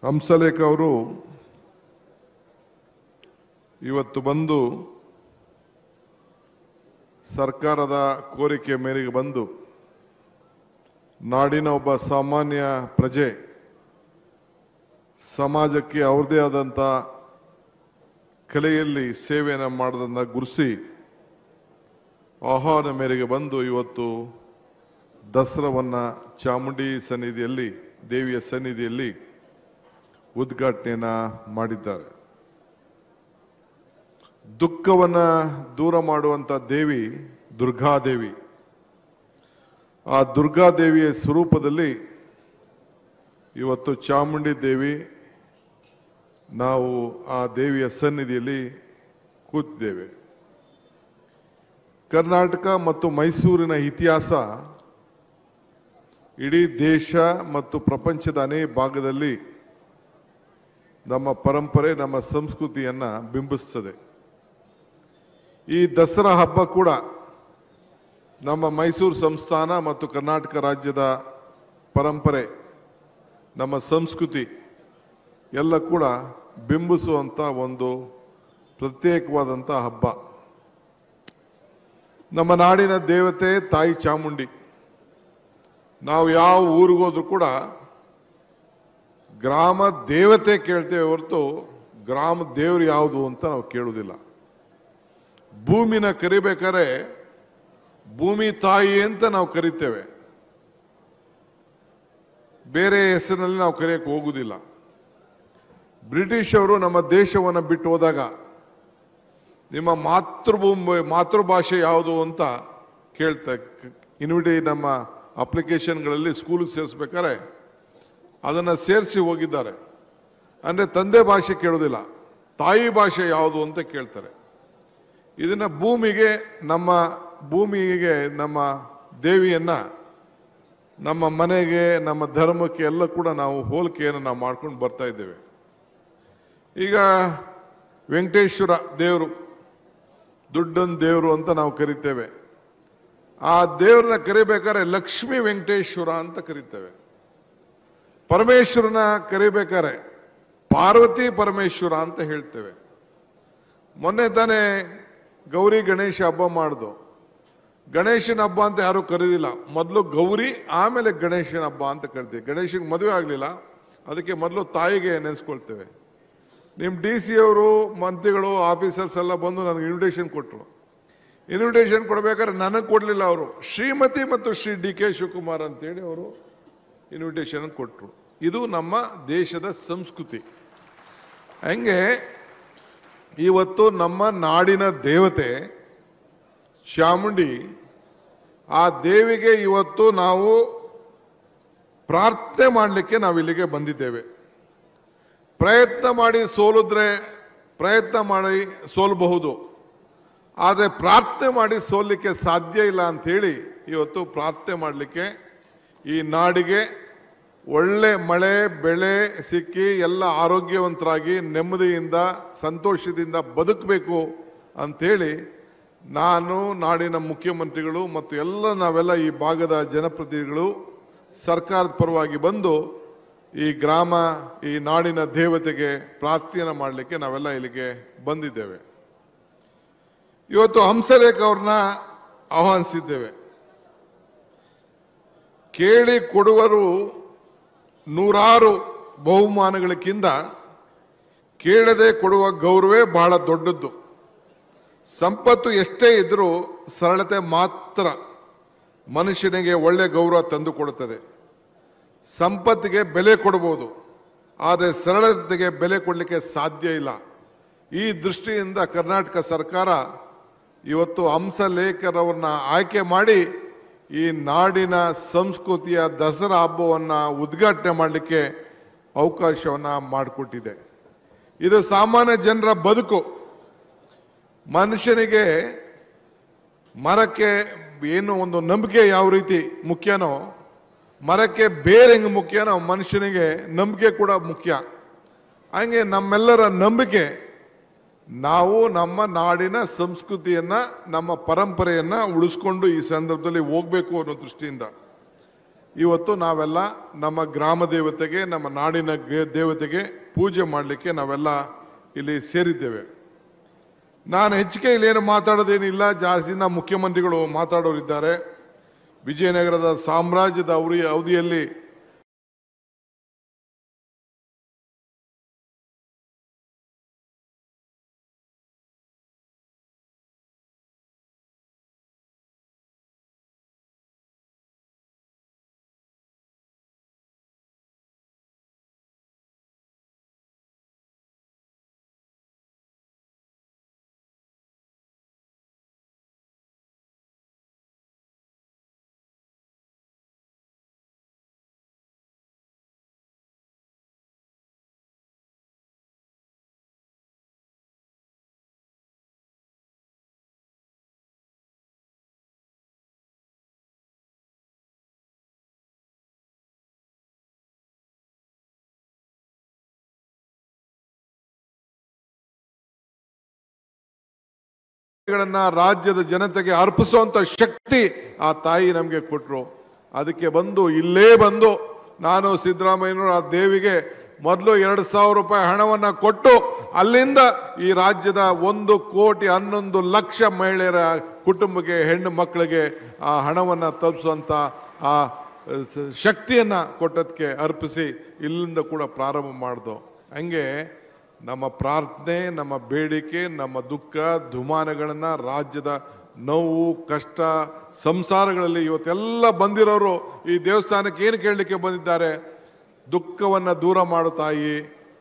ಹಂಸಲೇಖ ಅವರು ಇವತ್ತು ಬಂದು ಸರ್ಕಾರದ ಕೋರಿಕೆ ಮೇರೆಗೆ ಬಂದು ನಾಡಿನ ಒಬ್ಬ ಸಾಮಾನ್ಯ ಪ್ರಜೆ ಸಮಾಜಕ್ಕೆ ಅವ್ರದೇ ಆದಂಥ ಕಲೆಯಲ್ಲಿ ಸೇವೆಯನ್ನು ಮಾಡೋದನ್ನು ಗುರುಸಿ ಆಹ್ವಾನ ಮೇರೆಗೆ ಬಂದು ಇವತ್ತು ದಸರಾವನ್ನು ಚಾಮುಂಡಿ ಸನ್ನಿಧಿಯಲ್ಲಿ ದೇವಿಯ ಸನ್ನಿಧಿಯಲ್ಲಿ ಉದ್ಘಾಟನೆಯನ್ನ ಮಾಡಿದ್ದಾರೆ ದುಃಖವನ್ನ ದೂರ ಮಾಡುವಂತ ದೇವಿ ದುರ್ಗಾದೇವಿ ಆ ದುರ್ಗಾದೇವಿಯ ಸ್ವರೂಪದಲ್ಲಿ ಇವತ್ತು ಚಾಮುಂಡಿ ದೇವಿ ನಾವು ಆ ದೇವಿಯ ಸನ್ನಿಧಿಯಲ್ಲಿ ಕೂತಿದ್ದೇವೆ ಕರ್ನಾಟಕ ಮತ್ತು ಮೈಸೂರಿನ ಇತಿಹಾಸ ಇಡೀ ದೇಶ ಮತ್ತು ಪ್ರಪಂಚದ ಅನೇಕ ಭಾಗದಲ್ಲಿ ನಮ್ಮ ಪರಂಪರೆ ನಮ್ಮ ಸಂಸ್ಕೃತಿಯನ್ನ ಬಿಂಬಿಸ್ತದೆ ಈ ದಸರಾ ಹಬ್ಬ ಕೂಡ ನಮ್ಮ ಮೈಸೂರು ಸಂಸ್ಥಾನ ಮತ್ತು ಕರ್ನಾಟಕ ರಾಜ್ಯದ ಪರಂಪರೆ ನಮ್ಮ ಸಂಸ್ಕೃತಿ ಎಲ್ಲ ಕೂಡ ಬಿಂಬಿಸುವಂಥ ಒಂದು ಪ್ರತ್ಯೇಕವಾದಂಥ ಹಬ್ಬ ನಮ್ಮ ನಾಡಿನ ದೇವತೆ ತಾಯಿ ಚಾಮುಂಡಿ ನಾವು ಯಾವ ಊರಿಗೋದ್ರೂ ಕೂಡ ಗ್ರಾಮ ದೇವತೆ ಕೇಳ್ತೇವೆ ಹೊರತು ಗ್ರಾಮ ದೇವರು ಯಾವುದು ಅಂತ ನಾವು ಕೇಳುವುದಿಲ್ಲ ಭೂಮಿನ ಕರಿಬೇಕಾದ್ರೆ ಭೂಮಿ ತಾಯಿ ಅಂತ ನಾವು ಕರಿತೇವೆ ಬೇರೆ ಹೆಸರಿನಲ್ಲಿ ನಾವು ಕರೆಯಕ್ಕೆ ಹೋಗುವುದಿಲ್ಲ ಬ್ರಿಟಿಷ್ ಅವರು ನಮ್ಮ ದೇಶವನ್ನು ಬಿಟ್ಟು ಹೋದಾಗ ನಿಮ್ಮ ಮಾತೃಭೂಮಿ ಮಾತೃಭಾಷೆ ಯಾವುದು ಅಂತ ಕೇಳ್ತಾ ಇನ್ವಿಟಿ ನಮ್ಮ ಅಪ್ಲಿಕೇಶನ್ಗಳಲ್ಲಿ ಸ್ಕೂಲಿಗೆ ಸೇರಿಸ್ಬೇಕಾದ್ರೆ ಅದನ್ನು ಸೇರಿಸಿ ಹೋಗಿದ್ದಾರೆ ಅಂದರೆ ತಂದೆ ಭಾಷೆ ಕೇಳೋದಿಲ್ಲ ತಾಯಿ ಭಾಷೆ ಯಾವುದು ಅಂತ ಕೇಳ್ತಾರೆ ಇದನ್ನ ಭೂಮಿಗೆ ನಮ್ಮ ಭೂಮಿಗೆ ನಮ್ಮ ದೇವಿಯನ್ನ ನಮ್ಮ ಮನೆಗೆ ನಮ್ಮ ಧರ್ಮಕ್ಕೆ ಎಲ್ಲ ಕೂಡ ನಾವು ಹೋಲಿಕೆಯನ್ನು ನಾವು ಮಾಡ್ಕೊಂಡು ಬರ್ತಾ ಇದ್ದೇವೆ ಈಗ ವೆಂಕಟೇಶ್ವರ ದೇವರು ದುಡ್ಡನ್ ದೇವರು ಅಂತ ನಾವು ಕರಿತೇವೆ ಆ ದೇವ್ರನ್ನ ಕರಿಬೇಕಾದ್ರೆ ಲಕ್ಷ್ಮೀ ವೆಂಕಟೇಶ್ವರ ಅಂತ ಕರಿತೇವೆ ಪರಮೇಶ್ವರನ ಕರಿಬೇಕಾದ್ರೆ ಪಾರ್ವತಿ ಪರಮೇಶ್ವರ ಅಂತ ಹೇಳ್ತೇವೆ ಮೊನ್ನೆ ತಾನೇ ಗೌರಿ ಗಣೇಶ ಹಬ್ಬ ಮಾಡ್ದು ಗಣೇಶನ ಹಬ್ಬ ಅಂತ ಯಾರು ಕರೀದಿಲ್ಲ ಮೊದಲು ಗೌರಿ ಆಮೇಲೆ ಗಣೇಶನ ಹಬ್ಬ ಅಂತ ಕರಿತೀವಿ ಗಣೇಶನಿಗೆ ಮದುವೆ ಆಗಲಿಲ್ಲ ಅದಕ್ಕೆ ಮೊದಲು ತಾಯಿಗೆ ನೆನೆಸ್ಕೊಳ್ತೇವೆ ನಿಮ್ಮ ಡಿ ಸಿ ಅವರು ಮಂತ್ರಿಗಳು ಆಫೀಸರ್ಸ್ ಎಲ್ಲ ಬಂದು ನನಗೆ ಇನ್ವಿಟೇಷನ್ ಕೊಟ್ಟರು ಇನ್ವಿಟೇಷನ್ ಕೊಡ್ಬೇಕಾದ್ರೆ ನನಗೆ ಕೊಡಲಿಲ್ಲ ಅವರು ಶ್ರೀಮತಿ ಮತ್ತು ಶ್ರೀ ಡಿ ಕೆ ಶಿವಕುಮಾರ್ ಅಂತೇಳಿ ಅವರು ಇನ್ವಿಟೇಷನ್ ಕೊಟ್ಟರು ಇದು ನಮ್ಮ ದೇಶದ ಸಂಸ್ಕೃತಿ ಹಂಗೆ ಇವತ್ತು ನಮ್ಮ ನಾಡಿನ ದೇವತೆ ಚಾಮುಂಡಿ ಆ ದೇವಿಗೆ ಇವತ್ತು ನಾವು ಪ್ರಾರ್ಥನೆ ಮಾಡಲಿಕ್ಕೆ ನಾವು ಇಲ್ಲಿಗೆ ಬಂದಿದ್ದೇವೆ ಪ್ರಯತ್ನ ಮಾಡಿ ಸೋಲಿದ್ರೆ ಪ್ರಯತ್ನ ಮಾಡಿ ಸೋಲಬಹುದು ಆದರೆ ಪ್ರಾರ್ಥನೆ ಮಾಡಿ ಸೋಲಿಕ್ಕೆ ಸಾಧ್ಯ ಇಲ್ಲ ಅಂಥೇಳಿ ಇವತ್ತು ಪ್ರಾರ್ಥನೆ ಮಾಡಲಿಕ್ಕೆ ಈ ನಾಡಿಗೆ ಒಳ್ಳೆ ಮಳೆ ಬೆಳೆ ಸಿಕ್ಕಿ ಎಲ್ಲ ಆರೋಗ್ಯವಂತರಾಗಿ ನೆಮ್ಮದಿಯಿಂದ ಸಂತೋಷದಿಂದ ಬದುಕಬೇಕು ಅಂಥೇಳಿ ನಾನು ನಾಡಿನ ಮುಖ್ಯಮಂತ್ರಿಗಳು ಮತ್ತು ಎಲ್ಲ ನಾವೆಲ್ಲ ಈ ಭಾಗದ ಜನಪ್ರತಿನಿಧಿಗಳು ಸರ್ಕಾರದ ಪರವಾಗಿ ಬಂದು ಈ ಗ್ರಾಮ ಈ ನಾಡಿನ ದೇವತೆಗೆ ಪ್ರಾರ್ಥನೆ ಮಾಡಲಿಕ್ಕೆ ನಾವೆಲ್ಲ ಇಲ್ಲಿಗೆ ಬಂದಿದ್ದೇವೆ ಇವತ್ತು ಹಂಸಲೇಖ ಅವ್ರನ್ನ ಆಹ್ವಾನಿಸಿದ್ದೇವೆ ಕೇಳಿ ಕೊಡುವರು ನೂರಾರು ಬಹುಮಾನಗಳಕ್ಕಿಂತ ಕೇಳದೆ ಕೊಡುವ ಗೌರವೇ ಬಹಳ ದೊಡ್ಡದ್ದು ಸಂಪತ್ತು ಎಷ್ಟೇ ಇದ್ರೂ ಸರಳತೆ ಮಾತ್ರ ಮನುಷ್ಯನಿಗೆ ಒಳ್ಳೆ ಗೌರವ ತಂದು ಕೊಡುತ್ತದೆ ಸಂಪತ್ತಿಗೆ ಬೆಲೆ ಕೊಡಬಹುದು ಆದರೆ ಸರಳತೆಗೆ ಬೆಲೆ ಕೊಡಲಿಕ್ಕೆ ಸಾಧ್ಯ ಇಲ್ಲ ಈ ದೃಷ್ಟಿಯಿಂದ ಕರ್ನಾಟಕ ಸರ್ಕಾರ ಇವತ್ತು ಹಂಸಲೇಖರವ್ರನ್ನ ಆಯ್ಕೆ ಮಾಡಿ ಈ ನಾಡಿನ ಸಂಸ್ಕೃತಿಯ ದಸರಾ ಹಬ್ಬವನ್ನು ಉದ್ಘಾಟನೆ ಮಾಡಲಿಕ್ಕೆ ಅವಕಾಶವನ್ನು ಮಾಡಿಕೊಟ್ಟಿದೆ ಇದು ಸಾಮಾನ್ಯ ಜನರ ಬದುಕು ಮನುಷ್ಯನಿಗೆ ಮರಕ್ಕೆ ಏನು ಒಂದು ನಂಬಿಕೆ ಯಾವ ರೀತಿ ಮುಖ್ಯನೋ ಮರಕ್ಕೆ ಬೇರೆ ಹೆಂಗೆ ಮುಖ್ಯನೋ ಮನುಷ್ಯನಿಗೆ ನಂಬಿಕೆ ಕೂಡ ಮುಖ್ಯ ಹಂಗೆ ನಮ್ಮೆಲ್ಲರ ನಂಬಿಕೆ ನಾವು ನಮ್ಮ ನಾಡಿನ ಸಂಸ್ಕೃತಿಯನ್ನ ನಮ್ಮ ಪರಂಪರೆಯನ್ನ ಉಳಿಸ್ಕೊಂಡು ಈ ಸಂದರ್ಭದಲ್ಲಿ ಹೋಗ್ಬೇಕು ಅನ್ನೋ ದೃಷ್ಟಿಯಿಂದ ಇವತ್ತು ನಾವೆಲ್ಲ ನಮ್ಮ ಗ್ರಾಮ ದೇವತೆಗೆ ನಮ್ಮ ನಾಡಿನ ಗೆ- ದೇವತೆಗೆ ಪೂಜೆ ಮಾಡಲಿಕ್ಕೆ ನಾವೆಲ್ಲ ಇಲ್ಲಿ ಸೇರಿದ್ದೇವೆ ನಾನು ಹೆಚ್ಚಿಗೆ ಇಲ್ಲೇನು ಮಾತಾಡೋದೇನಿಲ್ಲ ಜಾಸ್ತಿ ನಮ್ಮ ಮುಖ್ಯಮಂತ್ರಿಗಳು ಮಾತಾಡೋರಿದ್ದಾರೆ ವಿಜಯನಗರದ ಸಾಮ್ರಾಜ್ಯದ ಅವರಿ ಅವಧಿಯಲ್ಲಿ ಗಳನ್ನ ರಾಜ್ಯದ ಜನತೆಗೆ ಅರ್ಪಿಸುವಂತ ಶಕ್ತಿ ಆ ತಾಯಿ ನಮಗೆ ಕೊಟ್ರು ಅದಕ್ಕೆ ಬಂದು ಇಲ್ಲೇ ಬಂದು ನಾನು ಸಿದ್ದರಾಮಯ್ಯನವರು ಆ ದೇವಿಗೆ ಮೊದಲು ಎರಡು ಸಾವಿರ ರೂಪಾಯಿ ಹಣವನ್ನ ಕೊಟ್ಟು ಅಲ್ಲಿಂದ ಈ ರಾಜ್ಯದ ಒಂದು ಕೋಟಿ ಹನ್ನೊಂದು ಲಕ್ಷ ಮಹಿಳೆಯರ ಕುಟುಂಬಕ್ಕೆ ಹೆಣ್ಣು ಮಕ್ಕಳಿಗೆ ಆ ಹಣವನ್ನ ತಲುಪಿಸುವಂತ ಆ ಸ- ಶಕ್ತಿಯನ್ನ ಕೊಟ್ಟದಕ್ಕೆ ಅರ್ಪಿಸಿ ಇಲ್ಲಿಂದ ಕೂಡ ಪ್ರಾರಂಭ ಮಾಡ್ದು ಹಂಗೆ ನಮ್ಮ ಪ್ರಾರ್ಥನೆ ನಮ್ಮ ಬೇಡಿಕೆ ನಮ್ಮ ದುಃಖ ದುಮಾನಗಳನ್ನ ರಾಜ್ಯದ ನೋವು ಕಷ್ಟ ಸಂಸಾರಗಳಲ್ಲಿ ಇವತ್ತೆಲ್ಲ ಬಂದಿರೋರು ಈ ದೇವಸ್ಥಾನಕ್ಕೆ ಏನು ಕೇಳಲಿಕ್ಕೆ ಬಂದಿದ್ದಾರೆ ದುಃಖವನ್ನ ದೂರ ಮಾಡು ತಾಯಿ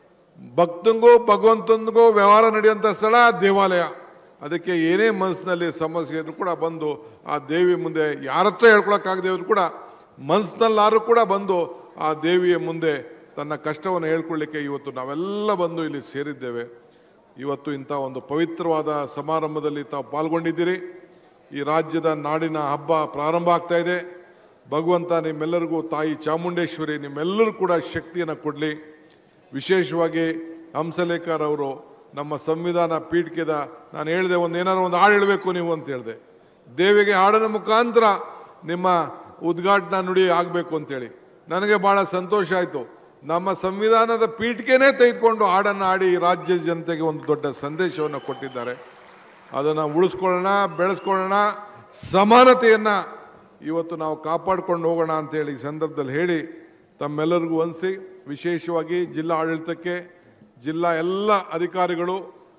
ಭಕ್ತಂಗೂ ಭಗವಂತನಿಗೂ ವ್ಯವಹಾರ ನಡೆಯುವಂಥ ಸ್ಥಳ ದೇವಾಲಯ ಅದಕ್ಕೆ ಏನೇ ಮನಸ್ಸಿನಲ್ಲಿ ಸಮಸ್ಯೆ ಇದ್ರು ಕೂಡ ಬಂದು ಆ ದೇವಿ ಮುಂದೆ ಯಾರ ಹತ್ರ ಹೇಳ್ಕೊಳಕ್ಕಾಗದೆ ಇದ್ರು ಕೂಡ ಮನಸ್ಸಿನಲ್ಲಾರು ಕೂಡ ಬಂದು ಆ ದೇವಿಯ ಮುಂದೆ ತನ್ನ ಕಷ್ಟವನ್ನು ಹೇಳ್ಕೊಳ್ಳಿಕ್ಕೆ ಇವತ್ತು ನಾವೆಲ್ಲ ಬಂದು ಇಲ್ಲಿ ಸೇರಿದ್ದೇವೆ ಇವತ್ತು ಇಂಥ ಒಂದು ಪವಿತ್ರವಾದ ಸಮಾರಂಭದಲ್ಲಿ ತಾವು ಪಾಲ್ಗೊಂಡಿದ್ದೀರಿ ಈ ರಾಜ್ಯದ ನಾಡಿನ ಹಬ್ಬ ಪ್ರಾರಂಭ ಆಗ್ತಾ ಇದೆ ಭಗವಂತ ನಿಮ್ಮೆಲ್ಲರಿಗೂ ತಾಯಿ ಚಾಮುಂಡೇಶ್ವರಿ ನಿಮ್ಮೆಲ್ಲರೂ ಕೂಡ ಶಕ್ತಿಯನ್ನು ಕೊಡಲಿ ವಿಶೇಷವಾಗಿ ಹಂಸಲೇಖರ್ ಅವರು ನಮ್ಮ ಸಂವಿಧಾನ ಪೀಠಿಕೆದ ನಾನು ಹೇಳಿದೆ ಒಂದು ಏನಾದ್ರು ಒಂದು ಹಾಡು ಹೇಳಬೇಕು ನೀವು ಅಂತ ಹೇಳಿದೆ ದೇವಿಗೆ ಹಾಡಿನ ಮುಖಾಂತರ ನಿಮ್ಮ ಉದ್ಘಾಟನಾ ನುಡಿ ಆಗಬೇಕು ಅಂತೇಳಿ ನನಗೆ ಬಹಳ ಸಂತೋಷ ಆಯಿತು ನಮ್ಮ ಸಂವಿಧಾನದ ಪೀಠಿಕೆನೇ ತೆಗೆದುಕೊಂಡು ಹಾಡನ್ನು ಹಾಡಿ ಈ ರಾಜ್ಯದ ಜನತೆಗೆ ಒಂದು ದೊಡ್ಡ ಸಂದೇಶವನ್ನು ಕೊಟ್ಟಿದ್ದಾರೆ ಅದನ್ನು ಉಳಿಸ್ಕೊಳ್ಳೋಣ ಬೆಳೆಸ್ಕೊಳ್ಳೋಣ ಸಮಾನತೆಯನ್ನು ಇವತ್ತು ನಾವು ಕಾಪಾಡ್ಕೊಂಡು ಹೋಗೋಣ ಅಂತೇಳಿ ಈ ಸಂದರ್ಭದಲ್ಲಿ ಹೇಳಿ ತಮ್ಮೆಲ್ಲರಿಗೂ ಅನಿಸಿ ವಿಶೇಷವಾಗಿ ಜಿಲ್ಲಾ ಆಡಳಿತಕ್ಕೆ ಜಿಲ್ಲಾ ಎಲ್ಲ ಅಧಿಕಾರಿಗಳು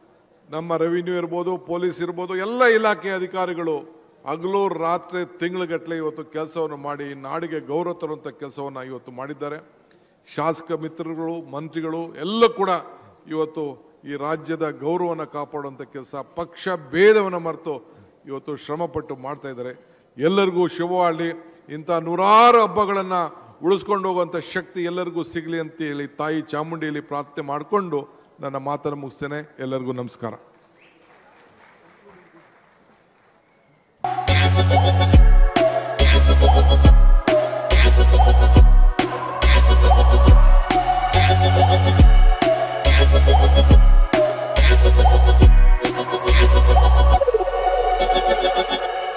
ನಮ್ಮ ರೆವಿನ್ಯೂ ಇರ್ಬೋದು ಪೊಲೀಸ್ ಇರ್ಬೋದು ಎಲ್ಲ ಇಲಾಖೆ ಅಧಿಕಾರಿಗಳು ಹಗಲು ರಾತ್ರಿ ತಿಂಗಳುಗಟ್ಟಲೆ ಇವತ್ತು ಕೆಲಸವನ್ನು ಮಾಡಿ ನಾಡಿಗೆ ಗೌರವ ತರುವಂಥ ಕೆಲಸವನ್ನು ಇವತ್ತು ಮಾಡಿದ್ದಾರೆ ಶಾಸಕ ಮಿತ್ರರುಗಳು ಮಂತ್ರಿಗಳು ಎಲ್ಲ ಕೂಡ ಇವತ್ತು ಈ ರಾಜ್ಯದ ಗೌರವವನ್ನು ಕಾಪಾಡುವಂಥ ಕೆಲಸ ಪಕ್ಷ ಭೇದವನ್ನು ಮರೆತು ಇವತ್ತು ಶ್ರಮಪಟ್ಟು ಮಾಡ್ತಾ ಇದ್ದಾರೆ ಎಲ್ಲರಿಗೂ ಶುಭವಾಗಲಿ ಇಂಥ ನೂರಾರು ಹಬ್ಬಗಳನ್ನು ಉಳಿಸ್ಕೊಂಡು ಹೋಗುವಂಥ ಶಕ್ತಿ ಎಲ್ಲರಿಗೂ ಸಿಗಲಿ ಅಂತ ಹೇಳಿ ತಾಯಿ ಚಾಮುಂಡಿಯಲ್ಲಿ ಪ್ರಾರ್ಥನೆ ಮಾಡಿಕೊಂಡು ನನ್ನ ಮಾತನ್ನು ಮುಗಿಸ್ತೇನೆ ಎಲ್ಲರಿಗೂ ನಮಸ್ಕಾರ